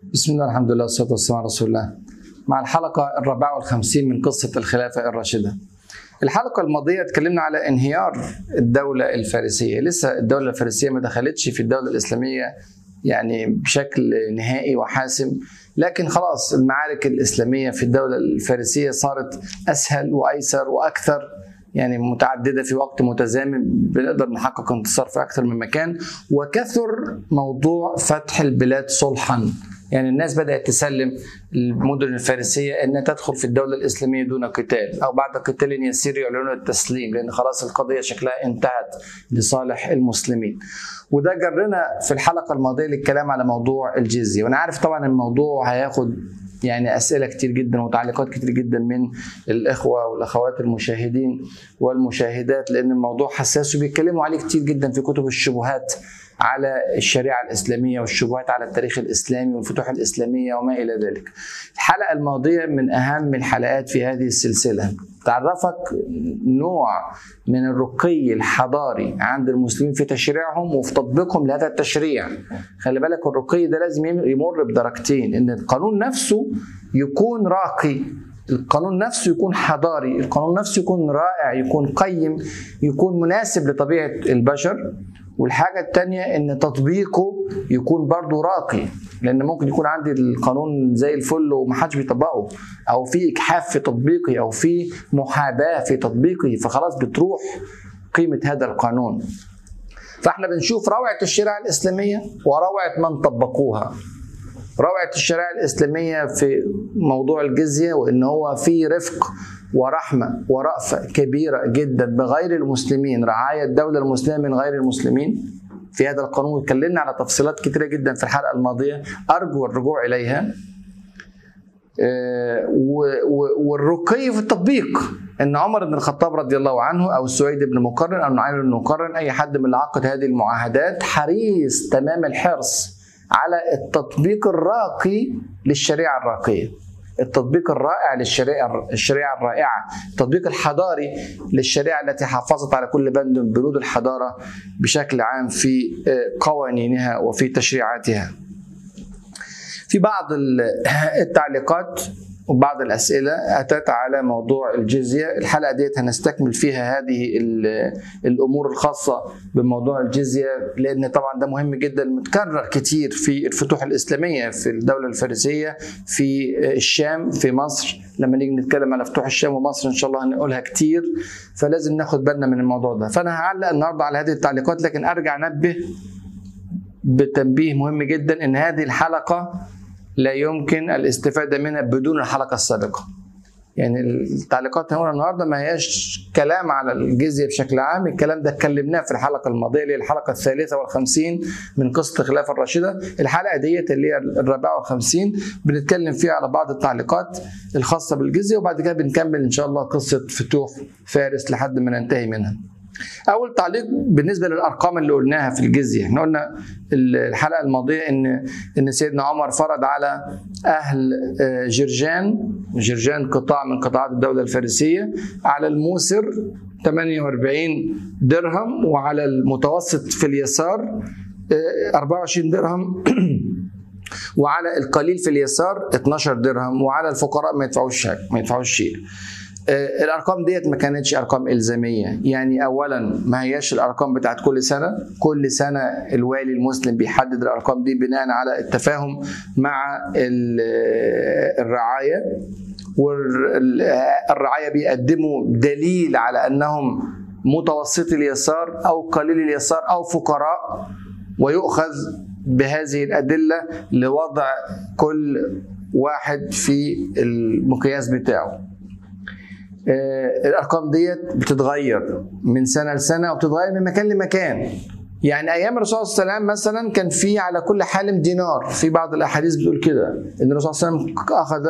بسم الله الحمد لله والصلاة والسلام على رسول الله مع الحلقة الرابعة والخمسين من قصة الخلافة الراشدة الحلقة الماضية اتكلمنا على انهيار الدولة الفارسية لسه الدولة الفارسية ما دخلتش في الدولة الإسلامية يعني بشكل نهائي وحاسم لكن خلاص المعارك الإسلامية في الدولة الفارسية صارت أسهل وأيسر وأكثر يعني متعدده في وقت متزامن بنقدر نحقق انتصار في اكثر من مكان وكثر موضوع فتح البلاد صلحا يعني الناس بدات تسلم المدن الفارسيه انها تدخل في الدوله الاسلاميه دون قتال او بعد قتال يسير يعلنون التسليم لان خلاص القضيه شكلها انتهت لصالح المسلمين وده جرنا في الحلقه الماضيه للكلام على موضوع الجزيه وانا عارف طبعا الموضوع هياخد يعني اسئله كتير جدا وتعليقات كتير جدا من الاخوه والاخوات المشاهدين والمشاهدات لان الموضوع حساس وبيتكلموا عليه كتير جدا في كتب الشبهات على الشريعه الاسلاميه والشبهات على التاريخ الاسلامي والفتوح الاسلاميه وما الى ذلك. الحلقه الماضيه من اهم الحلقات في هذه السلسله تعرفك نوع من الرقي الحضاري عند المسلمين في تشريعهم وفي تطبيقهم لهذا التشريع خلي بالك الرقي ده لازم يمر بدرجتين ان القانون نفسه يكون راقي القانون نفسه يكون حضاري القانون نفسه يكون رائع يكون قيم يكون مناسب لطبيعة البشر والحاجة التانية ان تطبيقه يكون برضه راقي لان ممكن يكون عندي القانون زي الفل ومحدش بيطبقه او في اجحاف في تطبيقه او في محاباة في تطبيقه فخلاص بتروح قيمة هذا القانون فاحنا بنشوف روعة الشريعة الإسلامية وروعة من طبقوها روعة الشريعة الإسلامية في موضوع الجزية وإن هو في رفق ورحمة ورأفة كبيرة جدا بغير المسلمين رعاية الدولة المسلمة من غير المسلمين في هذا القانون اتكلمنا على تفصيلات كثيرة جدا في الحلقة الماضية أرجو الرجوع إليها والرقي في التطبيق ان عمر بن الخطاب رضي الله عنه او سويد بن مقرن او نعيم بن مقرن اي حد من اللي عقد هذه المعاهدات حريص تمام الحرص على التطبيق الراقي للشريعه الراقيه التطبيق الرائع للشريعه الشريعه الرائعه التطبيق الحضاري للشريعه التي حافظت على كل بند من بنود الحضاره بشكل عام في قوانينها وفي تشريعاتها في بعض التعليقات وبعض الأسئلة أتت على موضوع الجزية الحلقة ديت هنستكمل فيها هذه الأمور الخاصة بموضوع الجزية لأن طبعا ده مهم جدا متكرر كتير في الفتوح الإسلامية في الدولة الفارسية في الشام في مصر لما نيجي نتكلم على فتوح الشام ومصر إن شاء الله هنقولها كتير فلازم ناخد بالنا من الموضوع ده فأنا هعلق النهاردة على هذه التعليقات لكن أرجع أنبه بتنبيه مهم جدا ان هذه الحلقه لا يمكن الاستفاده منها بدون الحلقه السابقه. يعني التعليقات هنا النهارده ما هياش كلام على الجزيه بشكل عام، الكلام ده اتكلمناه في الحلقه الماضيه اللي هي الحلقه الثالثه والخمسين من قصه الخلافه الراشده، الحلقه ديت اللي هي الرابعه والخمسين بنتكلم فيها على بعض التعليقات الخاصه بالجزيه وبعد كده بنكمل ان شاء الله قصه فتوح فارس لحد ما ننتهي منها. اول تعليق بالنسبه للارقام اللي قلناها في الجزيه احنا قلنا الحلقه الماضيه ان ان سيدنا عمر فرض على اهل جرجان جرجان قطاع من قطاعات الدوله الفارسيه على الموسر 48 درهم وعلى المتوسط في اليسار 24 درهم وعلى القليل في اليسار 12 درهم وعلى الفقراء ما يدفعوش ما يدفعوش شيء الارقام ديت ما كانتش ارقام الزاميه يعني اولا ما هياش الارقام بتاعت كل سنه كل سنه الوالي المسلم بيحدد الارقام دي بناء على التفاهم مع الرعايه والرعايه بيقدموا دليل على انهم متوسطي اليسار او قليل اليسار او فقراء ويؤخذ بهذه الادله لوضع كل واحد في المقياس بتاعه الارقام ديت بتتغير من سنه لسنه وبتتغير من مكان لمكان يعني ايام الرسول صلى الله عليه وسلم مثلا كان في على كل حالم دينار في بعض الاحاديث بتقول كده ان الرسول صلى الله عليه وسلم اخذ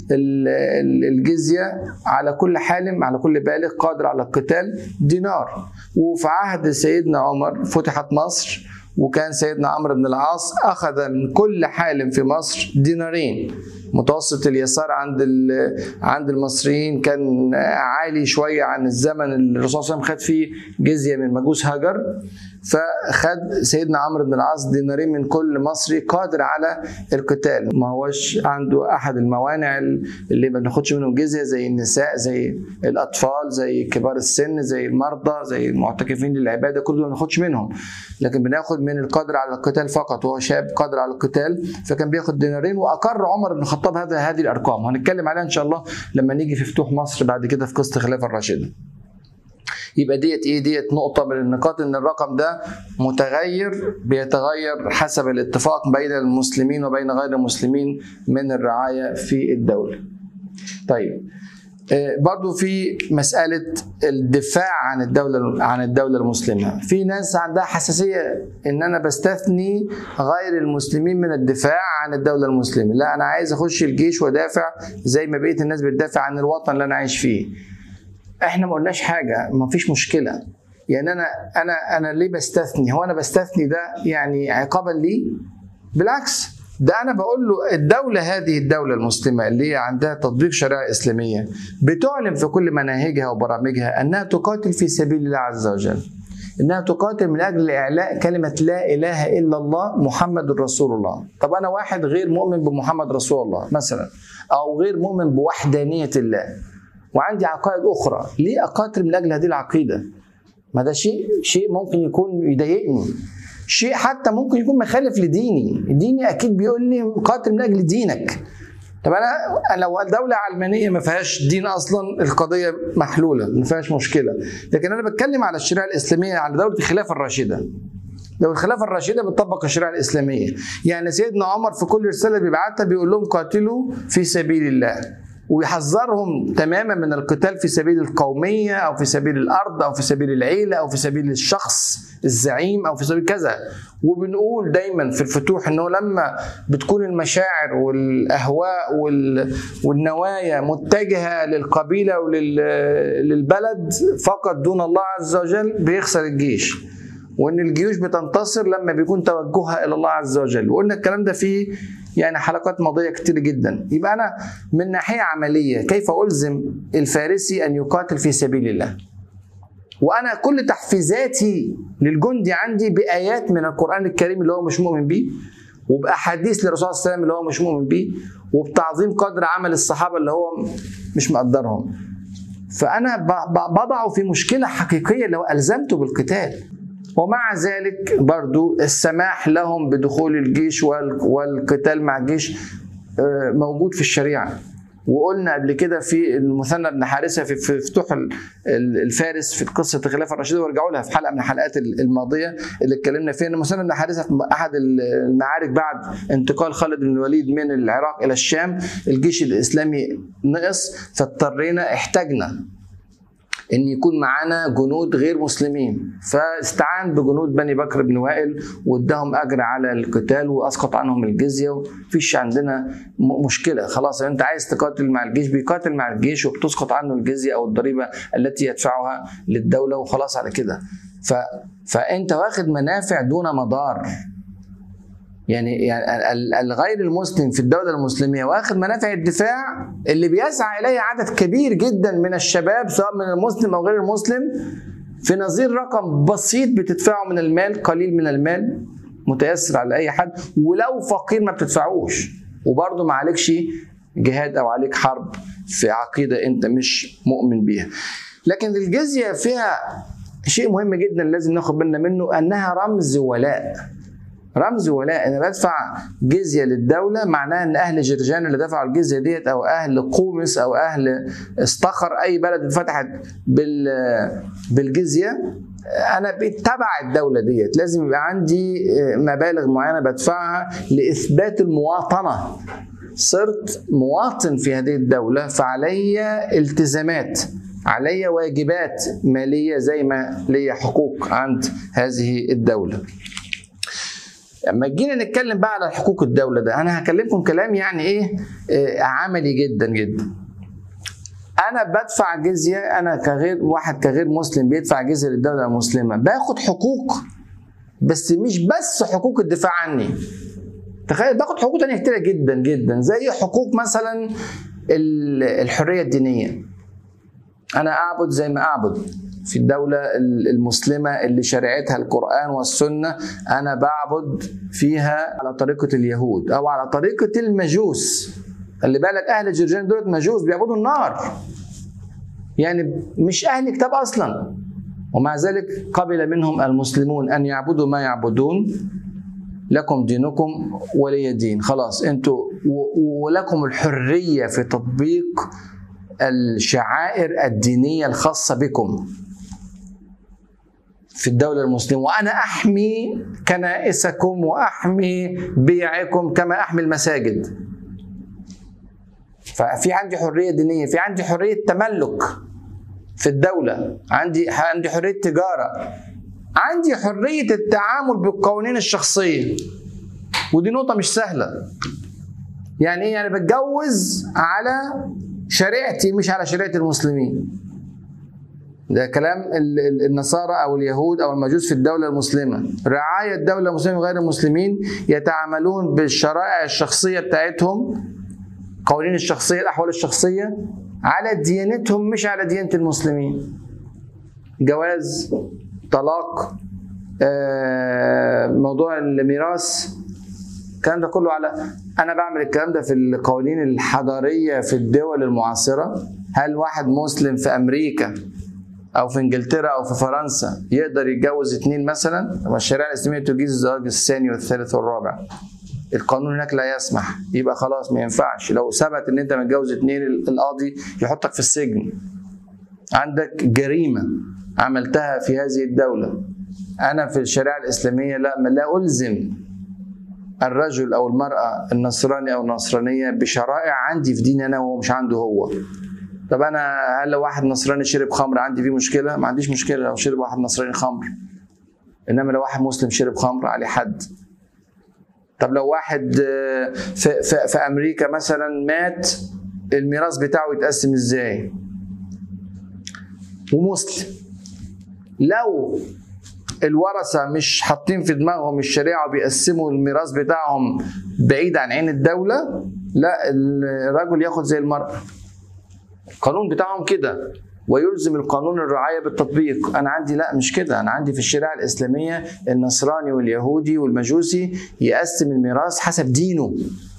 الجزيه على كل حالم على كل بالغ قادر على القتال دينار وفي عهد سيدنا عمر فتحت مصر وكان سيدنا عمرو بن العاص اخذ من كل حالم في مصر دينارين متوسط اليسار عند عند المصريين كان عالي شويه عن الزمن اللي الرسول صلى الله عليه وسلم خد فيه جزيه من مجوس هاجر فخد سيدنا عمرو بن العاص دينارين من كل مصري قادر على القتال ما هوش عنده احد الموانع اللي ما بناخدش منهم جزيه زي النساء زي الاطفال زي كبار السن زي المرضى زي المعتكفين للعباده كل دول ما بناخدش منهم لكن بناخد من القادر على القتال فقط وهو شاب قادر على القتال فكان بياخد دينارين واقر عمر بن الخطاب هذا هذه الارقام وهنتكلم عليها ان شاء الله لما نيجي في فتوح مصر بعد كده في قصه الخلافه الراشده يبقى ديت ايه ديت نقطه من النقاط ان الرقم ده متغير بيتغير حسب الاتفاق بين المسلمين وبين غير المسلمين من الرعايه في الدوله طيب برضو في مسألة الدفاع عن الدولة عن الدولة المسلمة، في ناس عندها حساسية إن أنا بستثني غير المسلمين من الدفاع عن الدولة المسلمة، لا أنا عايز أخش الجيش وأدافع زي ما بقية الناس بتدافع عن الوطن اللي أنا عايش فيه. إحنا ما قلناش حاجة، ما فيش مشكلة. يعني أنا أنا أنا ليه بستثني؟ هو أنا بستثني ده يعني عقابا لي؟ بالعكس ده انا بقول له الدوله هذه الدوله المسلمه اللي هي عندها تطبيق شريعه اسلاميه بتعلن في كل مناهجها وبرامجها انها تقاتل في سبيل الله عز وجل انها تقاتل من اجل اعلاء كلمه لا اله الا الله محمد رسول الله طب انا واحد غير مؤمن بمحمد رسول الله مثلا او غير مؤمن بوحدانيه الله وعندي عقائد اخرى ليه اقاتل من اجل هذه العقيده ما ده شيء شيء ممكن يكون يضايقني شيء حتى ممكن يكون مخالف لديني ديني اكيد بيقول لي قاتل من اجل دينك طب انا لو دوله علمانيه ما فيهاش دين اصلا القضيه محلوله ما فيهاش مشكله لكن انا بتكلم على الشريعه الاسلاميه على دوله الخلافه الراشده لو الخلافه الراشده بتطبق الشريعه الاسلاميه يعني سيدنا عمر في كل رساله بيبعتها بيقول لهم قاتلوا في سبيل الله ويحذرهم تماما من القتال في سبيل القوميه او في سبيل الارض او في سبيل العيله او في سبيل الشخص الزعيم او في سبيل كذا وبنقول دايما في الفتوح انه لما بتكون المشاعر والاهواء والنوايا متجهه للقبيله وللبلد فقط دون الله عز وجل بيخسر الجيش وان الجيوش بتنتصر لما بيكون توجهها الى الله عز وجل وقلنا الكلام ده في يعني حلقات ماضيه كتير جدا يبقى انا من ناحيه عمليه كيف الزم الفارسي ان يقاتل في سبيل الله وانا كل تحفيزاتي للجندي عندي بايات من القران الكريم اللي هو مش مؤمن بيه وباحاديث للرسول صلى الله عليه وسلم اللي هو مش مؤمن بيه وبتعظيم قدر عمل الصحابه اللي هو مش مقدرهم فانا بضعه في مشكله حقيقيه لو الزمته بالقتال ومع ذلك برضو السماح لهم بدخول الجيش والقتال مع الجيش موجود في الشريعه وقلنا قبل كده في المثنى بن حارثه في فتوح الفارس في قصه الخلافه الراشده وارجعوا لها في حلقه من الحلقات الماضيه اللي اتكلمنا فيها ان المثنى بن حارثه في احد المعارك بعد انتقال خالد بن الوليد من العراق الى الشام الجيش الاسلامي نقص فاضطرينا احتاجنا ان يكون معانا جنود غير مسلمين فاستعان بجنود بني بكر بن وائل واداهم اجر على القتال واسقط عنهم الجزيه ومفيش عندنا مشكله خلاص انت عايز تقاتل مع الجيش بيقاتل مع الجيش وبتسقط عنه الجزيه او الضريبه التي يدفعها للدوله وخلاص على كده ف... فانت واخد منافع دون مضار يعني يعني الغير المسلم في الدوله المسلميه واخد منافع الدفاع اللي بيسعى اليه عدد كبير جدا من الشباب سواء من المسلم او غير المسلم في نظير رقم بسيط بتدفعه من المال قليل من المال متيسر على اي حد ولو فقير ما بتدفعوش وبرضه ما عليكش جهاد او عليك حرب في عقيده انت مش مؤمن بيها لكن الجزيه فيها شيء مهم جدا لازم ناخد بالنا منه انها رمز ولاء رمز ولاء انا بدفع جزيه للدوله معناها ان اهل جرجان اللي دفعوا الجزيه ديت او اهل قومس او اهل استخر اي بلد اتفتحت بال بالجزيه انا بتبع الدوله ديت لازم يبقى عندي مبالغ معينه بدفعها لاثبات المواطنه صرت مواطن في هذه الدوله فعلي التزامات علي واجبات ماليه زي ما ليا حقوق عند هذه الدوله لما جينا نتكلم بقى على حقوق الدوله ده انا هكلمكم كلام يعني ايه آه عملي جدا جدا انا بدفع جزيه انا كغير واحد كغير مسلم بيدفع جزيه للدوله المسلمه باخد حقوق بس مش بس حقوق الدفاع عني تخيل باخد حقوق تانية كتيرة جدا جدا زي حقوق مثلا الحرية الدينية انا اعبد زي ما اعبد في الدولة المسلمة اللي شريعتها القرآن والسنة أنا بعبد فيها على طريقة اليهود أو على طريقة المجوس خلي بالك أهل جرجان دول مجوس بيعبدوا النار يعني مش أهل كتاب أصلا ومع ذلك قبل منهم المسلمون أن يعبدوا ما يعبدون لكم دينكم ولي دين خلاص انتوا ولكم الحرية في تطبيق الشعائر الدينية الخاصة بكم في الدولة المسلمة وأنا أحمي كنائسكم وأحمي بيعكم كما أحمي المساجد ففي عندي حرية دينية في عندي حرية تملك في الدولة عندي عندي حرية تجارة عندي حرية التعامل بالقوانين الشخصية ودي نقطة مش سهلة يعني ايه يعني بتجوز على شريعتي مش على شريعة المسلمين ده كلام النصارى او اليهود او المجوس في الدوله المسلمه رعايه الدوله المسلمه غير المسلمين يتعاملون بالشرائع الشخصيه بتاعتهم قوانين الشخصيه الاحوال الشخصيه على ديانتهم مش على ديانه المسلمين جواز طلاق موضوع الميراث الكلام ده كله على انا بعمل الكلام ده في القوانين الحضاريه في الدول المعاصره هل واحد مسلم في امريكا او في انجلترا او في فرنسا يقدر يتجوز اثنين مثلا طب الشريعه الاسلاميه تجيز الزواج الثاني والثالث والرابع القانون هناك لا يسمح يبقى خلاص ما ينفعش لو ثبت ان انت متجوز اثنين القاضي يحطك في السجن عندك جريمه عملتها في هذه الدوله انا في الشريعه الاسلاميه لا لا الزم الرجل او المراه النصراني او النصرانيه بشرائع عندي في ديني انا وهو مش عنده هو طب انا هل لو واحد نصراني شرب خمر عندي فيه مشكله؟ ما عنديش مشكله لو شرب واحد نصراني خمر. انما لو واحد مسلم شرب خمر عليه حد. طب لو واحد في, في, في امريكا مثلا مات الميراث بتاعه يتقسم ازاي؟ ومسلم. لو الورثة مش حاطين في دماغهم الشريعة وبيقسموا الميراث بتاعهم بعيد عن عين الدولة لا الرجل ياخد زي المرأة القانون بتاعهم كده ويلزم القانون الرعاية بالتطبيق أنا عندي لا مش كده أنا عندي في الشريعة الإسلامية النصراني واليهودي والمجوسي يقسم الميراث حسب دينه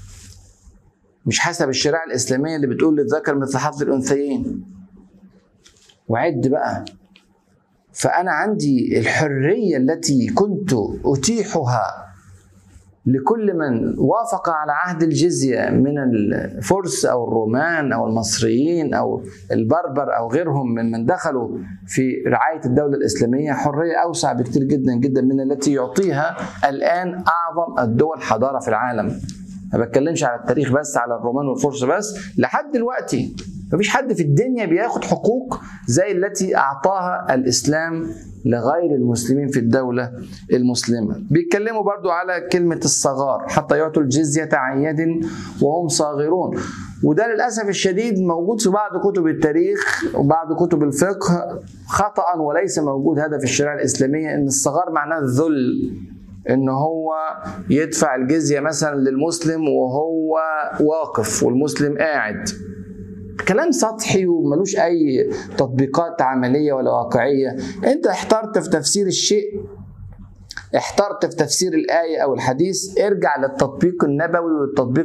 مش حسب الشريعة الإسلامية اللي بتقول للذكر مثل حظ الأنثيين وعد بقى فأنا عندي الحرية التي كنت أتيحها لكل من وافق على عهد الجزية من الفرس أو الرومان أو المصريين أو البربر أو غيرهم ممن دخلوا في رعاية الدولة الإسلامية حرية أوسع بكثير جدا جدا من التي يعطيها الآن أعظم الدول حضارة في العالم ما بتكلمش على التاريخ بس على الرومان والفرس بس لحد دلوقتي مفيش حد في الدنيا بياخد حقوق زي التي أعطاها الإسلام لغير المسلمين في الدولة المسلمة بيتكلموا برضو على كلمة الصغار حتى يعطوا الجزية عن يد وهم صاغرون وده للأسف الشديد موجود في بعض كتب التاريخ وبعض كتب الفقه خطأ وليس موجود هذا في الشريعة الإسلامية إن الصغار معناه الذل ان هو يدفع الجزيه مثلا للمسلم وهو واقف والمسلم قاعد كلام سطحي وملوش اي تطبيقات عمليه ولا واقعيه انت احترت في تفسير الشيء احترت في تفسير الايه او الحديث ارجع للتطبيق النبوي والتطبيق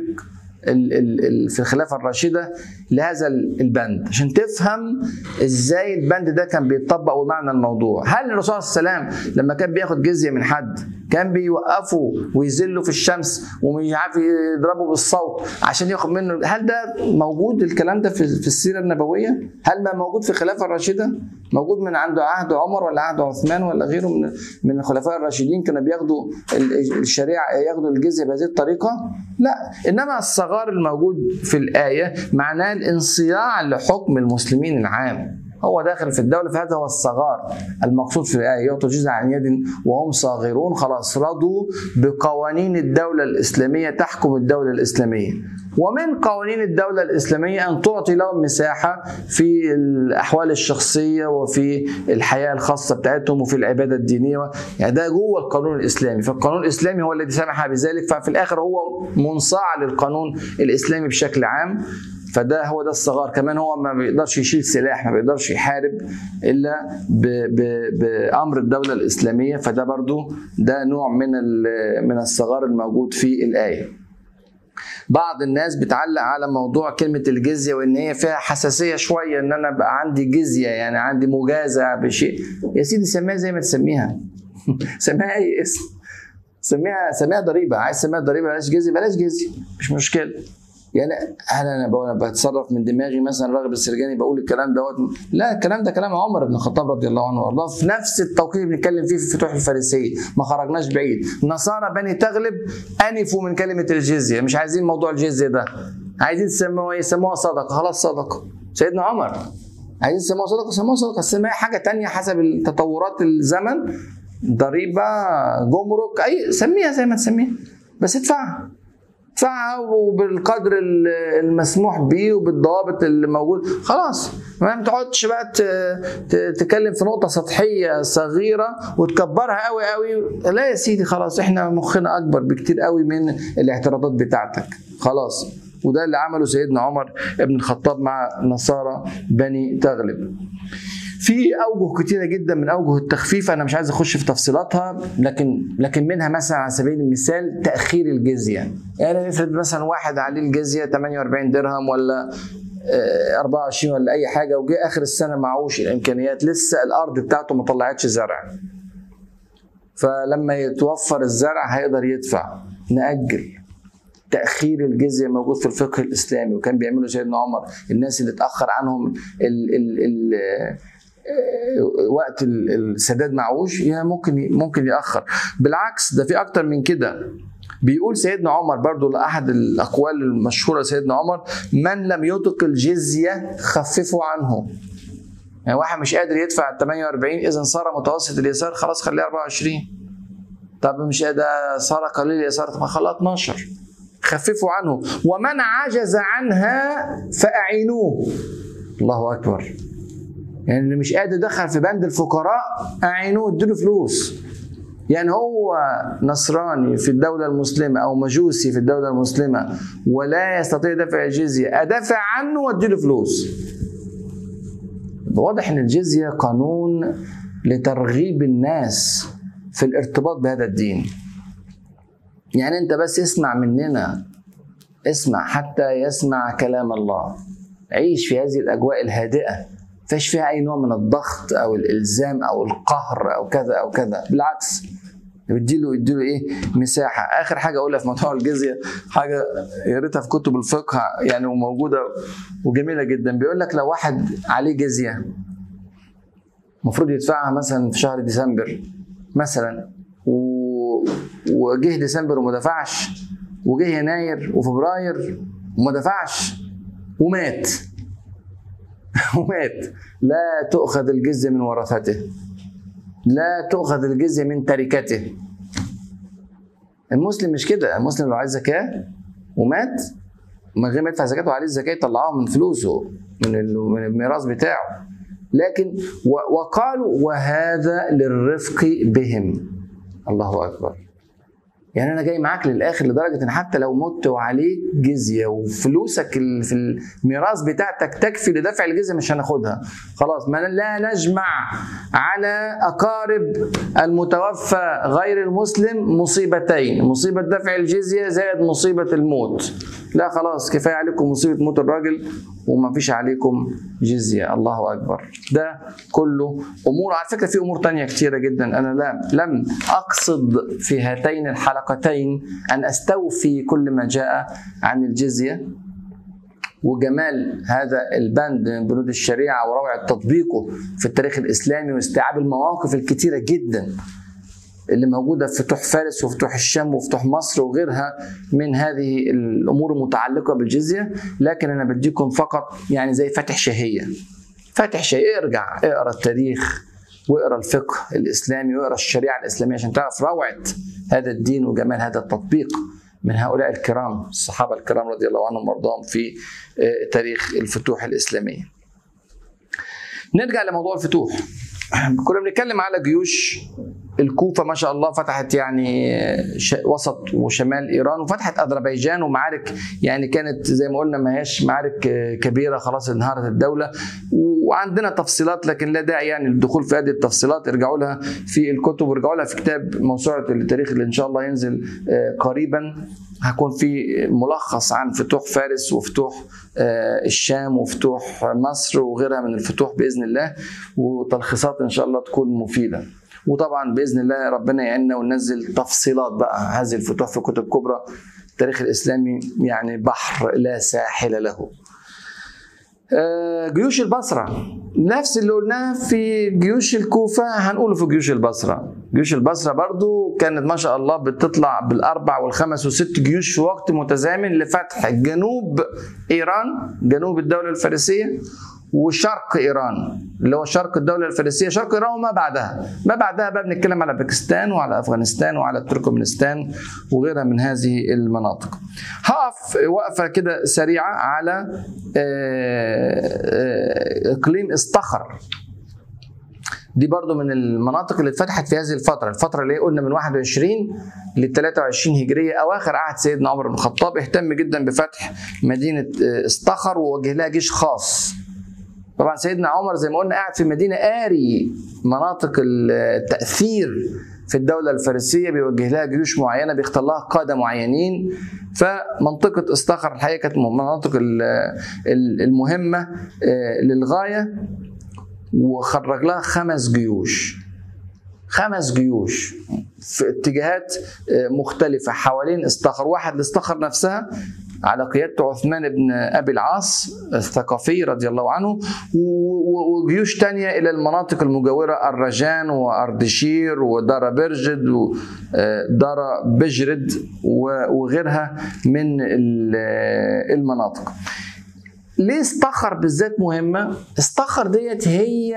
في الخلافه الراشده لهذا البند عشان تفهم ازاي البند ده كان بيتطبق ومعنى الموضوع هل الرسول صلى الله عليه وسلم لما كان بياخد جزيه من حد كان بيوقفه ويذله في الشمس ومش عارف يضربه بالصوت عشان ياخد منه هل ده موجود الكلام ده في السيره النبويه هل ما موجود في الخلافه الراشده موجود من عند عهد عمر ولا عهد عثمان ولا غيره من من الخلفاء الراشدين كانوا بياخدوا الشريعه ياخدوا الجزيه بهذه الطريقه لا انما الصغار الموجود في الايه معناه الانصياع لحكم المسلمين العام هو داخل في الدولة فهذا هو الصغار المقصود في الآية يعطوا جزء عن يد وهم صاغرون خلاص رضوا بقوانين الدولة الإسلامية تحكم الدولة الإسلامية ومن قوانين الدولة الإسلامية أن تعطي لهم مساحة في الأحوال الشخصية وفي الحياة الخاصة بتاعتهم وفي العبادة الدينية يعني ده جوه القانون الإسلامي فالقانون الإسلامي هو الذي سمح بذلك ففي الآخر هو منصاع للقانون الإسلامي بشكل عام فده هو ده الصغار كمان هو ما بيقدرش يشيل سلاح ما بيقدرش يحارب الا ب ب بامر الدوله الاسلاميه فده برضو ده نوع من من الصغار الموجود في الايه بعض الناس بتعلق على موضوع كلمة الجزية وإن هي فيها حساسية شوية إن أنا بقى عندي جزية يعني عندي مجازة بشيء يا سيدي سميها زي ما تسميها سميها أي اسم سميها سميها ضريبة عايز تسميها ضريبة بلاش جزية بلاش جزية مش مشكلة يعني هل انا بقول بتصرف من دماغي مثلا راغب السرجاني بقول الكلام دوت لا الكلام ده كلام عمر بن الخطاب رضي الله عنه وارضاه في نفس التوقيت اللي بنتكلم فيه في فتوح الفارسيه ما خرجناش بعيد نصارى بني تغلب انفوا من كلمه الجزيه مش عايزين موضوع الجزيه ده عايزين يسموها يسموها صدقه خلاص صدقه سيدنا عمر عايزين يسموها صدقه سموها صدقه سموها حاجه تانية حسب تطورات الزمن ضريبه جمرك اي سميها زي ما تسميها بس ادفعها ادفعها وبالقدر المسموح به وبالضوابط اللي موجود خلاص ما تقعدش بقى تتكلم في نقطه سطحيه صغيره وتكبرها قوي قوي لا يا سيدي خلاص احنا مخنا اكبر بكتير قوي من الاعتراضات بتاعتك خلاص وده اللي عمله سيدنا عمر ابن الخطاب مع نصارى بني تغلب في اوجه كتيره جدا من اوجه التخفيف انا مش عايز اخش في تفصيلاتها لكن لكن منها مثلا على سبيل المثال تاخير الجزيه يعني نفرض مثلا واحد عليه الجزيه 48 درهم ولا 24 ولا اي حاجه وجه اخر السنه معهوش الامكانيات لسه الارض بتاعته ما طلعتش زرع فلما يتوفر الزرع هيقدر يدفع ناجل تاخير الجزيه موجود في الفقه الاسلامي وكان بيعمله سيدنا عمر الناس اللي اتاخر عنهم ال ال ال وقت السداد معوش يعني ممكن ممكن ياخر بالعكس ده في اكتر من كده بيقول سيدنا عمر برضو لأحد الأقوال المشهورة سيدنا عمر من لم يطق الجزية خففوا عنه يعني واحد مش قادر يدفع 48 إذا صار متوسط اليسار خلاص خليه 24 طب مش ده صار قليل اليسار طب خلاص 12 خففوا عنه ومن عجز عنها فأعينوه الله أكبر يعني اللي مش قادر يدخل في بند الفقراء اعينوه اديله فلوس يعني هو نصراني في الدولة المسلمة أو مجوسي في الدولة المسلمة ولا يستطيع دفع الجزية أدافع عنه وأديله فلوس واضح أن الجزية قانون لترغيب الناس في الارتباط بهذا الدين يعني أنت بس اسمع مننا اسمع حتى يسمع كلام الله عيش في هذه الأجواء الهادئة فيش فيها اي نوع من الضغط او الالزام او القهر او كذا او كذا بالعكس يديله يديله ايه مساحه اخر حاجه اقولها في موضوع الجزيه حاجه يا ريتها في كتب الفقه يعني وموجوده وجميله جدا بيقول لك لو واحد عليه جزيه المفروض يدفعها مثلا في شهر ديسمبر مثلا و... وجه ديسمبر وما دفعش وجه يناير وفبراير وما دفعش ومات ومات لا تؤخذ الجزية من ورثته لا تؤخذ الجزية من تركته المسلم مش كده المسلم لو عايز زكاة ومات من غير ما يدفع زكاته عليه الزكاة يطلعوها من فلوسه من الميراث بتاعه لكن وقالوا وهذا للرفق بهم الله أكبر يعني انا جاي معاك للاخر لدرجه ان حتى لو مت وعليك جزيه وفلوسك في الميراث بتاعتك تكفي لدفع الجزيه مش هناخدها خلاص ما لا نجمع على اقارب المتوفى غير المسلم مصيبتين مصيبه دفع الجزيه زائد مصيبه الموت لا خلاص كفايه عليكم مصيبه موت الراجل وما فيش عليكم جزيه الله اكبر ده كله امور على فكره في امور تانية كتيره جدا انا لا لم اقصد في هاتين الحلقتين ان استوفي كل ما جاء عن الجزيه وجمال هذا البند من بنود الشريعه وروعه تطبيقه في التاريخ الاسلامي واستيعاب المواقف الكتيره جدا اللي موجودة في فتوح فارس وفتوح الشام وفتوح مصر وغيرها من هذه الأمور المتعلقة بالجزية لكن أنا بديكم فقط يعني زي فتح شهية فتح شهية ارجع اقرأ التاريخ واقرأ الفقه الإسلامي واقرأ الشريعة الإسلامية عشان تعرف روعة هذا الدين وجمال هذا التطبيق من هؤلاء الكرام الصحابة الكرام رضي الله عنهم وارضاهم في تاريخ الفتوح الإسلامية نرجع لموضوع الفتوح كنا بنتكلم على جيوش الكوفة ما شاء الله فتحت يعني ش- وسط وشمال إيران وفتحت أذربيجان ومعارك يعني كانت زي ما قلنا ما هياش معارك آه، كبيرة خلاص انهارت الدولة وعندنا تفصيلات لكن لا داعي يعني للدخول في هذه التفصيلات ارجعوا لها في الكتب وارجعوا لها في كتاب موسوعة التاريخ اللي إن شاء الله ينزل آه، قريبا هكون في ملخص عن فتوح فارس وفتوح آه، الشام وفتوح مصر وغيرها من الفتوح باذن الله وتلخيصات ان شاء الله تكون مفيده وطبعا باذن الله ربنا يعيننا وننزل تفصيلات بقى هذه الفتوح في كتب كبرى التاريخ الاسلامي يعني بحر لا ساحل له آه، جيوش البصرة نفس اللي قلناه في جيوش الكوفة هنقوله في جيوش البصرة جيوش البصرة برضو كانت ما شاء الله بتطلع بالأربع والخمس وست جيوش في وقت متزامن لفتح جنوب إيران جنوب الدولة الفارسية وشرق ايران اللي هو شرق الدوله الفارسيه شرق ايران وما بعدها ما بعدها بقى بنتكلم على باكستان وعلى افغانستان وعلى تركمانستان وغيرها من هذه المناطق هقف وقفه كده سريعه على آه، آه، اقليم استخر دي برضو من المناطق اللي اتفتحت في هذه الفترة الفترة اللي قلنا من 21 ل 23 هجرية أواخر عهد سيدنا عمر بن الخطاب اهتم جدا بفتح مدينة استخر ووجه لها جيش خاص طبعا سيدنا عمر زي ما قلنا قاعد في مدينة قاري مناطق التأثير في الدولة الفارسية بيوجه لها جيوش معينة بيختار لها قادة معينين فمنطقة استخر الحقيقة كانت من المناطق ال- ال- المهمة آه، للغاية وخرج لها خمس جيوش خمس جيوش في اتجاهات آه، مختلفة حوالين استخر واحد لاستخر نفسها على قيادة عثمان بن أبي العاص الثقفي رضي الله عنه و- و- وجيوش تانية إلى المناطق المجاورة الرجان وأردشير ودار برجد ودار بجرد و- وغيرها من ال- المناطق ليه استخر بالذات مهمة؟ استخر ديت هي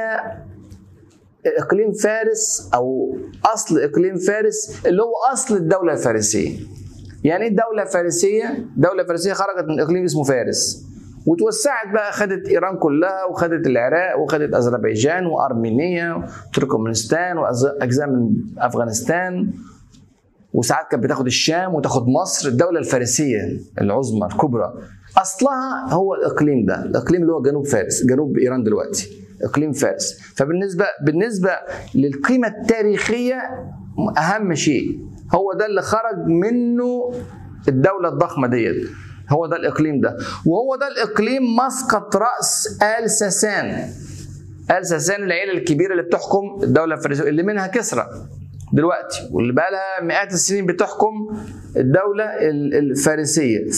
اقليم فارس او اصل اقليم فارس اللي هو اصل الدوله الفارسيه. يعني ايه الدوله الفارسيه؟ دوله فارسيه خرجت من اقليم اسمه فارس وتوسعت بقى خدت ايران كلها وخدت العراق وخدت اذربيجان وارمينيا وتركمانستان واجزاء من افغانستان وساعات كانت بتاخد الشام وتاخد مصر الدوله الفارسيه العظمى الكبرى اصلها هو الاقليم ده الاقليم اللي هو جنوب فارس جنوب ايران دلوقتي اقليم فارس فبالنسبه بالنسبه للقيمه التاريخيه اهم شيء هو ده اللي خرج منه الدوله الضخمه ديت هو ده الاقليم ده وهو ده الاقليم مسقط راس ال ساسان ال ساسان العيله الكبيره اللي بتحكم الدوله الفارسيه اللي منها كسرى دلوقتي واللي بقى لها مئات السنين بتحكم الدولة ال- الفارسية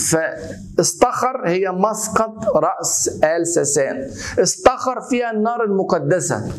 فاستخر هي مسقط رأس آل ساسان استخر فيها النار المقدسة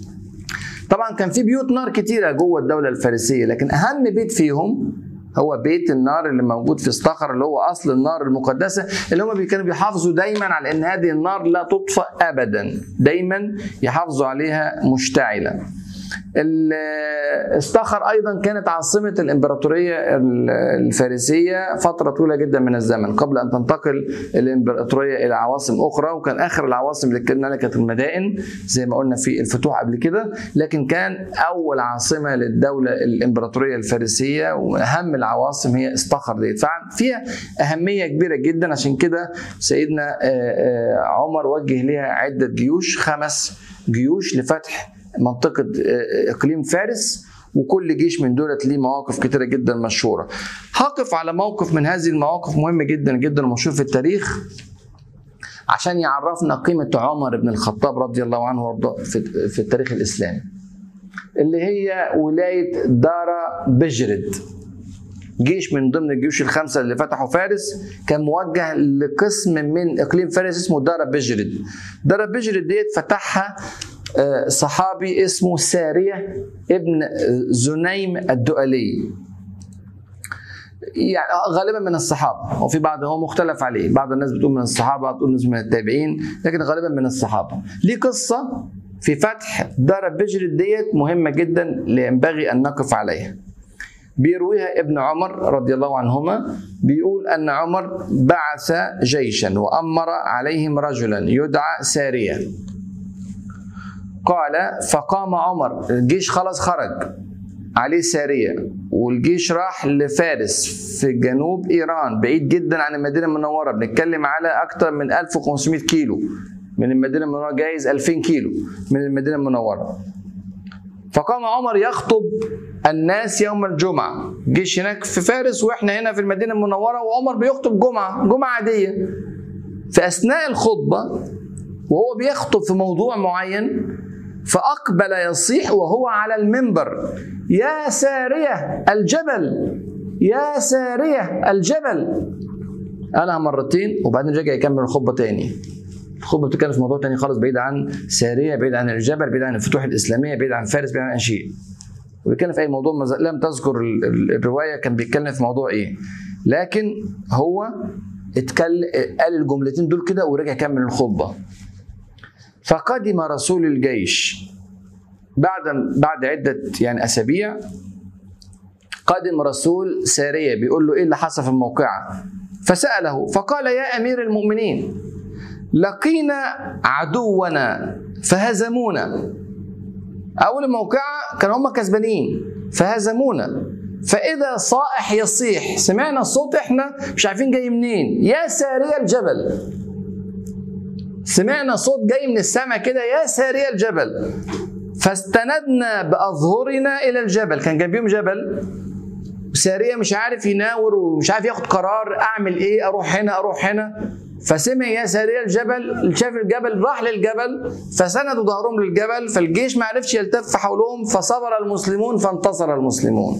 طبعا كان في بيوت نار كتيرة جوه الدولة الفارسية لكن أهم بيت فيهم هو بيت النار اللي موجود في استخر اللي هو اصل النار المقدسه اللي هم كانوا بيحافظوا دايما على ان هذه النار لا تطفأ ابدا دايما يحافظوا عليها مشتعله ال- استخر ايضا كانت عاصمه الامبراطوريه ال- الفارسيه فتره طويله جدا من الزمن قبل ان تنتقل الامبراطوريه الى عواصم اخرى وكان اخر العواصم اللي اتكلمنا عليها كانت المدائن زي ما قلنا في الفتوح قبل كده لكن كان اول عاصمه للدوله الامبراطوريه الفارسيه واهم العواصم هي استخر ديت ففيها اهميه كبيره جدا عشان كده سيدنا آه، آه، عمر وجه لها عده جيوش خمس جيوش لفتح منطقة آه، إقليم فارس وكل جيش من دولت ليه مواقف كتيرة جدا مشهورة هقف على موقف من هذه المواقف مهم جدا جدا ومشهور في التاريخ عشان يعرفنا قيمة عمر بن الخطاب رضي الله عنه وارضاه في في التاريخ الإسلامي اللي هي ولاية دارا بجرد جيش من ضمن الجيوش الخمسة اللي فتحوا فارس كان موجه لقسم من إقليم فارس اسمه دارا بجرد دارا بجرد ديت فتحها آه، صحابي اسمه سارية ابن زنيم الدؤلي يعني غالبا من الصحابة وفي بعض هو مختلف عليه بعض الناس بتقول من الصحابة بتقول ناس من التابعين لكن غالبا من الصحابة ليه قصة في فتح دار بجر ديت مهمة جدا ينبغي أن نقف عليها بيرويها ابن عمر رضي الله عنهما بيقول أن عمر بعث جيشا وأمر عليهم رجلا يدعى سارية قال فقام عمر الجيش خلاص خرج عليه سارية والجيش راح لفارس في جنوب إيران بعيد جدا عن المدينة المنورة بنتكلم على أكثر من 1500 كيلو من المدينة المنورة جايز 2000 كيلو من المدينة المنورة فقام عمر يخطب الناس يوم الجمعة جيش هناك في فارس وإحنا هنا في المدينة المنورة وعمر بيخطب جمعة جمعة عادية في أثناء الخطبة وهو بيخطب في موضوع معين فأقبل يصيح وهو على المنبر يا سارية الجبل يا سارية الجبل قالها مرتين وبعدين رجع يكمل الخطبة تاني الخطبة بتتكلم في موضوع تاني خالص بعيد عن سارية بعيد عن الجبل بعيد عن الفتوح الإسلامية بعيد عن فارس بعيد عن شيء وبيتكلم في أي موضوع لم تذكر الرواية كان بيتكلم في موضوع إيه لكن هو اتكلم قال الجملتين دول كده ورجع كمل الخطبة فقدم رسول الجيش بعد بعد عدة يعني أسابيع قدم رسول سارية بيقول له إيه اللي حصل في الموقعة فسأله فقال يا أمير المؤمنين لقينا عدونا فهزمونا أول الموقعة كانوا هم كسبانين فهزمونا فإذا صائح يصيح سمعنا الصوت إحنا مش عارفين جاي منين يا سارية الجبل سمعنا صوت جاي من السماء كده يا سارية الجبل فاستندنا بأظهرنا إلى الجبل كان جنبيهم جبل سارية مش عارف يناور ومش عارف ياخد قرار أعمل إيه أروح هنا أروح هنا فسمع يا سارية الجبل شاف الجبل راح للجبل فسندوا ظهرهم للجبل فالجيش ما عرفش يلتف حولهم فصبر المسلمون فانتصر المسلمون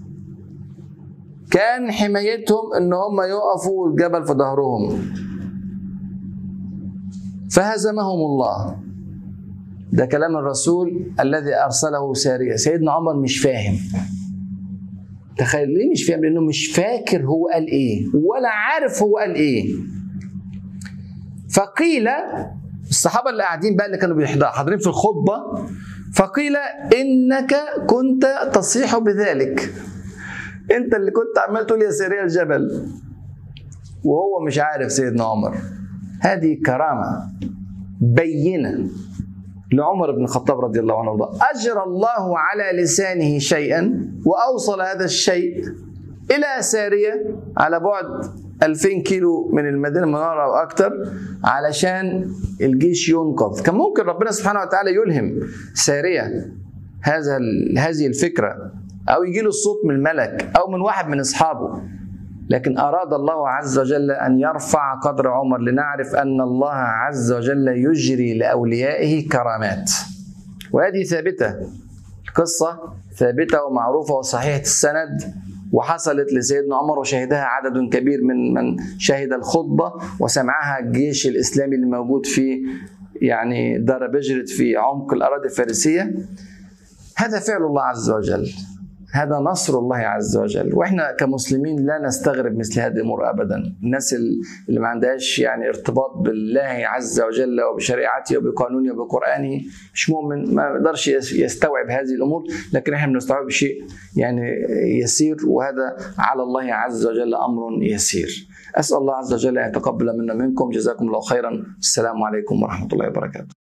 كان حمايتهم ان هم يقفوا الجبل في ظهرهم فهزمهم الله ده كلام الرسول الذي ارسله ساريه سيدنا عمر مش فاهم تخيل ليه مش فاهم لانه مش فاكر هو قال ايه ولا عارف هو قال ايه فقيل الصحابه اللي قاعدين بقى اللي كانوا حاضرين في الخطبه فقيل انك كنت تصيح بذلك انت اللي كنت عمال تقول يا سريع الجبل وهو مش عارف سيدنا عمر هذه كرامه بينه لعمر بن الخطاب رضي الله عنه وارضاه اجرى الله على لسانه شيئا واوصل هذا الشيء الى ساريه على بعد 2000 كيلو من المدينه المنوره او اكثر علشان الجيش ينقذ كان ممكن ربنا سبحانه وتعالى يلهم ساريه هذا هذه الفكره او يجي له الصوت من الملك او من واحد من اصحابه لكن اراد الله عز وجل ان يرفع قدر عمر لنعرف ان الله عز وجل يجري لاوليائه كرامات وهذه ثابته القصه ثابته ومعروفه وصحيحه السند وحصلت لسيدنا عمر وشهدها عدد كبير من من شهد الخطبه وسمعها الجيش الاسلامي اللي موجود في يعني دار بجرت في عمق الاراضي الفارسيه هذا فعل الله عز وجل هذا نصر الله عز وجل واحنا كمسلمين لا نستغرب مثل هذه الامور ابدا الناس اللي ما عندهاش يعني ارتباط بالله عز وجل وبشريعته وبقانونه وبقرانه مش مؤمن ما يقدرش يستوعب هذه الامور لكن احنا بنستوعب شيء يعني يسير وهذا على الله عز وجل امر يسير اسال الله عز وجل ان يتقبل منا منكم جزاكم الله خيرا السلام عليكم ورحمه الله وبركاته